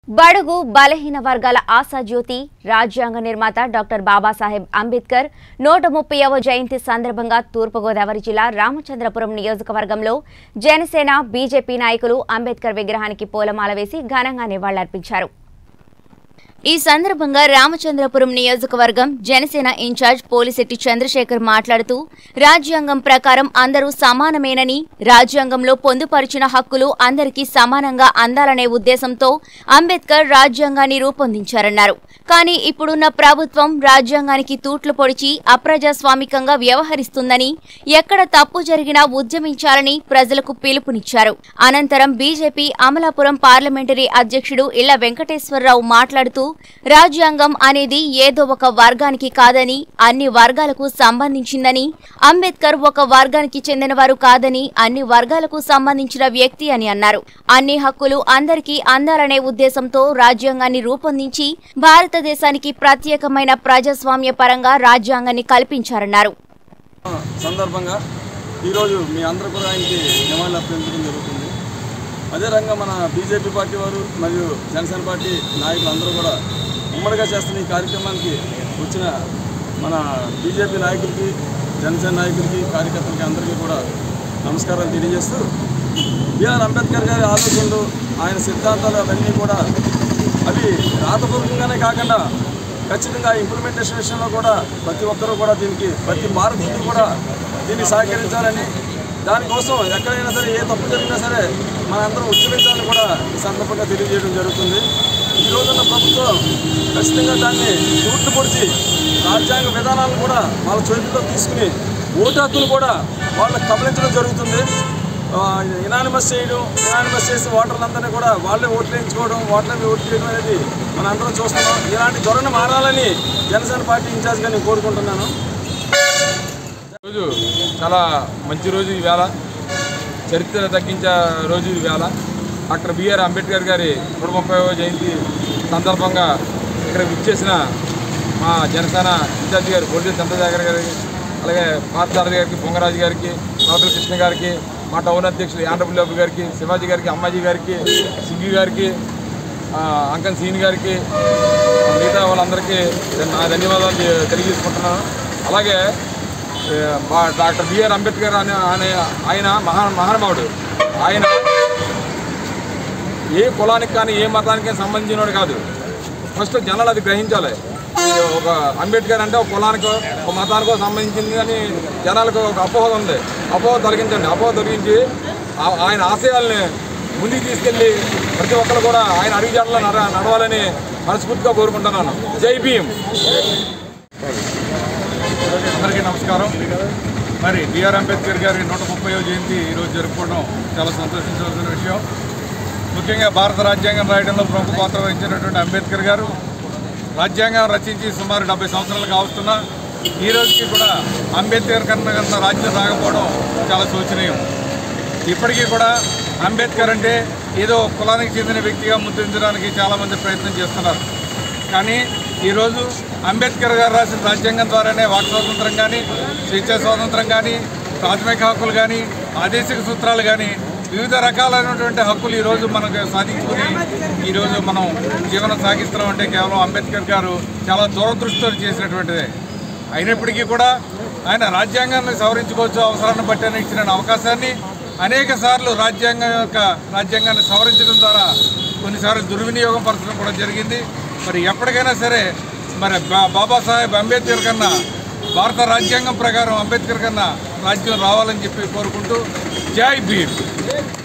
బడుగు బలహీన వర్గాల ఆశాజ్యోతి రాజ్యాంగ నిర్మాత డాక్టర్ బాబాసాహెబ్ అంబేద్కర్ నూట ముప్పైవ జయంతి సందర్భంగా తూర్పుగోదావరి జిల్లా రామచంద్రపురం నియోజకవర్గంలో జనసేన బీజేపీ నాయకులు అంబేద్కర్ విగ్రహానికి పూలమాల వేసి ఘనంగా నివాళులర్పించారు ఈ సందర్భంగా రామచంద్రపురం నియోజకవర్గం జనసేన ఇన్ఛార్జ్ పోలిశెట్టి చంద్రశేఖర్ మాట్లాడుతూ రాజ్యాంగం ప్రకారం అందరూ సమానమేనని రాజ్యాంగంలో పొందుపరిచిన హక్కులు అందరికీ సమానంగా అందాలనే ఉద్దేశంతో అంబేద్కర్ రాజ్యాంగాన్ని రూపొందించారన్నారు కానీ ఇప్పుడున్న ప్రభుత్వం రాజ్యాంగానికి తూట్లు పొడిచి అప్రజాస్వామికంగా వ్యవహరిస్తుందని ఎక్కడ తప్పు జరిగినా ఉద్యమించాలని ప్రజలకు పిలుపునిచ్చారు అనంతరం బీజేపీ అమలాపురం పార్లమెంటరీ అధ్యక్షుడు ఇళ్ల వెంకటేశ్వరరావు మాట్లాడుతూ రాజ్యాంగం అనేది ఏదో ఒక వర్గానికి కాదని అన్ని వర్గాలకు సంబంధించిందని అంబేద్కర్ ఒక వర్గానికి చెందినవారు కాదని అన్ని వర్గాలకు సంబంధించిన వ్యక్తి అని అన్నారు అన్ని హక్కులు అందరికీ అందాలనే ఉద్దేశంతో రాజ్యాంగాన్ని రూపొందించి భారతదేశానికి ప్రత్యేకమైన ప్రజాస్వామ్య పరంగా రాజ్యాంగాన్ని కల్పించారన్నారు సందర్భంగా ఈరోజు మీ అందరూ కూడా ఆయనకి నివాళులు అర్పించడం జరుగుతుంది అదే రంగా మన బీజేపీ పార్టీ వారు మరియు జనసేన పార్టీ నాయకులు అందరూ కూడా ఉమ్మడిగా చేస్తున్న ఈ కార్యక్రమానికి వచ్చిన మన బీజేపీ నాయకులకి జనసేన నాయకులకి కార్యకర్తలకి అందరికీ కూడా నమస్కారాలు తెలియజేస్తూ బిఆర్ అంబేద్కర్ గారి ఆలోచనలు ఆయన సిద్ధాంతాలు అవన్నీ కూడా అవి రాతపూర్వకంగానే కాకుండా ఖచ్చితంగా ఇంప్లిమెంటేషన్ విషయంలో కూడా ప్రతి ఒక్కరూ కూడా దీనికి ప్రతి భారతీయుడు కూడా దీన్ని సహకరించాలని దానికోసం ఎక్కడైనా సరే ఏ తప్పు జరిగినా సరే మనందరం ఉద్యమించాలని కూడా ఈ సందర్భంగా తెలియజేయడం జరుగుతుంది ఈ రోజున్న ప్రభుత్వం ఖచ్చితంగా దాన్ని తూట్లు పొడిచి రాజ్యాంగ విధానాలను కూడా వాళ్ళ చేతిలో తీసుకుని ఓటు హక్కును కూడా వాళ్ళకి కబలించడం జరుగుతుంది ఇనానిమస్ చేయడం ఇనానిమస్ చేసి ఓటర్లందరినీ కూడా వాళ్ళే ఓట్లు వేయించుకోవడం ఓట్లని ఓట్లు చేయడం అనేది మన అందరం చూస్తున్నాం ఇలాంటి ధోరణి మారాలని జనసేన పార్టీ ఇన్ఛార్జ్గా నేను కోరుకుంటున్నాను రోజు చాలా మంచి రోజు ఈవేళ చరిత్ర తగ్గించే రోజు ఈవేళ డాక్టర్ బిఆర్ అంబేద్కర్ గారి నూట ముప్పైవ జయంతి సందర్భంగా ఇక్కడ విచ్చేసిన మా జనసేన ఇన్ఛార్జి గారు బొల్లి చంద్రశేఖర్ గారికి అలాగే పార్థసారథి గారికి పొంగరాజు గారికి నవతల కృష్ణ గారికి మా టౌన్ అధ్యక్షులు యాండ్రబుల్లాబు గారికి శివాజీ గారికి అమ్మాజీ గారికి సింగి గారికి ఆ, అంకన్ సీని గారికి మిగతా వాళ్ళందరికీ నా ధన్యవాదాలు తె- తెలియజేసుకుంటున్నాను అలాగే ఏ, మా డాక్టర్ బిఆర్ అంబేద్కర్ అనే అనే ఆయన మహా మహానుభావుడు ఆయన ఏ కులానికి కానీ ఏ మతానికి కానీ సంబంధించినవాడు కాదు ఫస్ట్ జనాలు అది గ్రహించాలి ఈ ఒక అంబేద్కర్ అంటే ఒక కులానికో ఒక మతానికో సంబంధించింది అని జనాలకు ఒక అపోహ ఉంది అపోహ తొలగించండి అపోహ తొలగించి ఆ- ఆయన ఆశయాల్ని ముందుకు తీసుకెళ్ళి ప్రతి ఒక్కరు కూడా ఆయన అడుగుజాడలో నడ నడవాలని మనస్ఫూర్తిగా కోరుకుంటున్నాను జై భీమ్ అందరికీ నమస్కారం మరి బిఆర్ అంబేద్కర్ గారి నూట ముప్పై జయంతి ఈరోజు జరుపుకోవడం చాలా సంతోషించవలసిన విషయం ముఖ్యంగా భారత రాజ్యాంగం రాయడంలో ప్రముఖ పాత్ర వహించినటువంటి అంబేద్కర్ గారు రాజ్యాంగం రచించి సుమారు డెబ్బై సంవత్సరాలు కావస్తున్నా ఈ రోజుకి కూడా అంబేద్కర్ కన్నా కన్నా రాజ్యం రాకపోవడం చాలా శోచనీయం ఇప్పటికీ కూడా అంబేద్కర్ అంటే ఏదో కులానికి చెందిన వ్యక్తిగా ముద్రించడానికి చాలామంది ప్రయత్నం చేస్తున్నారు కానీ ఈరోజు అంబేద్కర్ గారు రాసిన రాజ్యాంగం ద్వారానే వాక్ స్వాతంత్రం కానీ స్వేచ్ఛా స్వాతంత్రం కానీ ప్రాథమిక హక్కులు కానీ ఆదేశిక సూత్రాలు కానీ వివిధ రకాలైనటువంటి హక్కులు ఈరోజు మనకు సాధించుకుని ఈరోజు మనం జీవనం సాగిస్తున్నాం అంటే కేవలం అంబేద్కర్ గారు చాలా దూరదృష్టితో చేసినటువంటిదే అయినప్పటికీ కూడా ఆయన రాజ్యాంగాన్ని సవరించుకోవచ్చు అవసరాన్ని బట్టి అని ఇచ్చిన అవకాశాన్ని అనేక సార్లు రాజ్యాంగం యొక్క రాజ్యాంగాన్ని సవరించడం ద్వారా కొన్నిసార్లు దుర్వినియోగం పరచడం కూడా జరిగింది మరి ఎప్పటికైనా సరే మరి బా- బాబాసాహెబ్ అంబేద్కర్ కన్నా భారత రాజ్యాంగం ప్రకారం అంబేద్కర్ కన్నా రాజ్యం రావాలని చెప్పి కోరుకుంటూ జై భీమ్